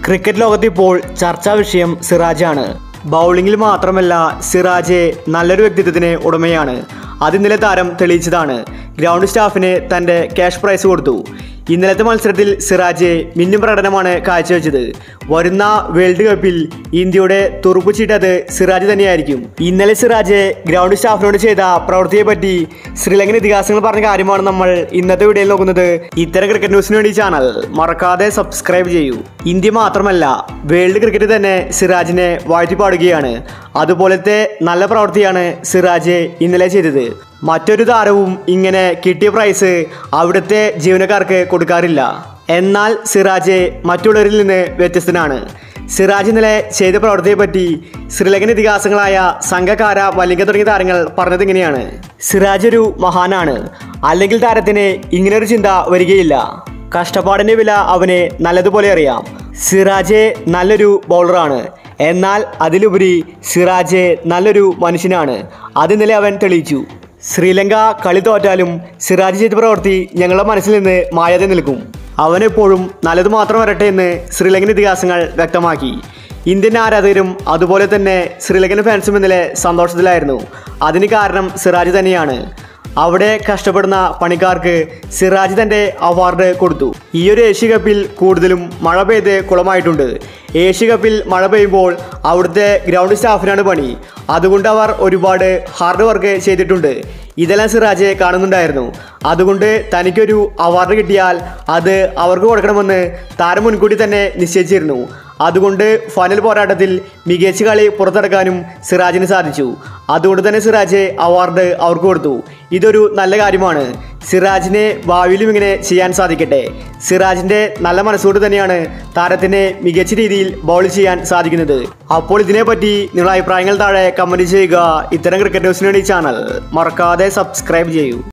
cricket ലോകത്ത് ഇപ്പോൾ ചർച്ചാ വിഷയം സിറാജാണ് ബൗളിങ്ങിൽ മാത്രമല്ല സിറാജ് നല്ലൊരു വ്യക്തിത്വത്തിന് ഉടമയാണ് അത് ഇന്നലെ താരം തെളിയിച്ചതാണ് ഗ്രൗണ്ട് സ്റ്റാഫിന് തൻ്റെ ക്യാഷ് പ്രൈസ് കൊടുത്തു ഇന്നലത്തെ മത്സരത്തിൽ സിറാജ് മിന്നും പ്രകടനമാണ് കാഴ്ചവെച്ചത് വരുന്ന വേൾഡ് കപ്പിൽ ഇന്ത്യയുടെ തുറുപ്പ് ചീട്ടത് സിറാജ് തന്നെയായിരിക്കും ഇന്നലെ സിറാജ് ഗ്രൗണ്ട് സ്റ്റാഫിനോട് ചെയ്ത പ്രവൃത്തിയെ പറ്റി ശ്രീലങ്കൻ ഇതിഹാസങ്ങൾ പറഞ്ഞ കാര്യമാണ് നമ്മൾ ഇന്നത്തെ വീഡിയോയിൽ നോക്കുന്നത് ഇത്തരം ക്രിക്കറ്റ് ന്യൂസിന് വേണ്ടി ചാനൽ മറക്കാതെ സബ്സ്ക്രൈബ് ചെയ്യൂ ഇന്ത്യ മാത്രമല്ല വേൾഡ് ക്രിക്കറ്റ് തന്നെ സിറാജിനെ വാഴ്ത്തിപ്പാടുകയാണ് അതുപോലത്തെ നല്ല പ്രവൃത്തിയാണ് സിറാജ് ഇന്നലെ ചെയ്തത് മറ്റൊരു താരവും ഇങ്ങനെ കിട്ടിയ പ്രൈസ് അവിടുത്തെ ജീവനക്കാർക്ക് കൊടുക്കാറില്ല എന്നാൽ സിറാജ് മറ്റുള്ളവരിൽ നിന്ന് വ്യത്യസ്തനാണ് സിറാജ് ഇന്നലെ ചെയ്ത പ്രവൃത്തിയെപ്പറ്റി ശ്രീലങ്കൻ ഇതിഹാസങ്ങളായ സംഘകാര വലിംഗ തുടങ്ങിയ താരങ്ങൾ പറഞ്ഞത് ഇങ്ങനെയാണ് സിറാജ് ഒരു മഹാനാണ് അല്ലെങ്കിൽ താരത്തിന് ഇങ്ങനൊരു ചിന്ത വരികയില്ല കഷ്ടപ്പാടിന്റെ വില അവന് നല്ലതുപോലെ അറിയാം സിറാജ് നല്ലൊരു ബൗളറാണ് എന്നാൽ അതിലുപരി സിറാജ് നല്ലൊരു മനുഷ്യനാണ് അത് ഇന്നലെ അവൻ തെളിയിച്ചു ശ്രീലങ്ക കളി തോറ്റാലും സിറാജ് ചെയ്ത പ്രവൃത്തി ഞങ്ങളുടെ മനസ്സിൽ നിന്ന് മായാതെ നിൽക്കും അവനെപ്പോഴും നല്ലത് മാത്രം വരട്ടെ എന്ന് ശ്രീലങ്കൻ ഇതിഹാസങ്ങൾ വ്യക്തമാക്കി ഇന്ത്യൻ ആരാധകരും അതുപോലെ തന്നെ ശ്രീലങ്കൻ ഫാൻസും ഇന്നലെ സന്തോഷത്തിലായിരുന്നു അതിന് കാരണം സിറാജ് തന്നെയാണ് അവിടെ കഷ്ടപ്പെടുന്ന പണിക്കാർക്ക് സിറാജ് തന്റെ അവാർഡ് കൊടുത്തു ഈ ഒരു ഏഷ്യ കപ്പിൽ കൂടുതലും മഴ പെയ്ത് കുളമായിട്ടുണ്ട് ഏഷ്യ കപ്പിൽ മഴ പെയ്യുമ്പോൾ അവിടുത്തെ ഗ്രൗണ്ട് സ്റ്റാഫിനാണ് പണി അതുകൊണ്ട് അവർ ഒരുപാട് ഹാർഡ് വർക്ക് ചെയ്തിട്ടുണ്ട് ഇതെല്ലാം സിറാജ് കാണുന്നുണ്ടായിരുന്നു അതുകൊണ്ട് തനിക്കൊരു അവാർഡ് കിട്ടിയാൽ അത് അവർക്ക് കൊടുക്കണമെന്ന് താരം മുൻകൂട്ടി തന്നെ നിശ്ചയിച്ചിരുന്നു അതുകൊണ്ട് ഫൈനൽ പോരാട്ടത്തിൽ മികച്ച കളി പുറത്തെടുക്കാനും സിറാജിന് സാധിച്ചു അതുകൊണ്ട് തന്നെ സിറാജ് അവാർഡ് അവർക്ക് കൊടുത്തു ഇതൊരു നല്ല കാര്യമാണ് സിറാജിനെ ഭാവിയിലും ഇങ്ങനെ ചെയ്യാൻ സാധിക്കട്ടെ സിറാജിന്റെ നല്ല മനസ്സുകൊണ്ട് തന്നെയാണ് താരത്തിന് മികച്ച രീതിയിൽ ബൗൾ ചെയ്യാൻ സാധിക്കുന്നത് അപ്പോൾ ഇതിനെപ്പറ്റി നിങ്ങളുടെ അഭിപ്രായങ്ങൾ താഴെ കമന്റ് ചെയ്യുക ഇത്തരം ക്രിക്കറ്റ് ന്യൂസിന് വേണ്ടി ചാനൽ മറക്കാതെ സബ്സ്ക്രൈബ് ചെയ്യൂ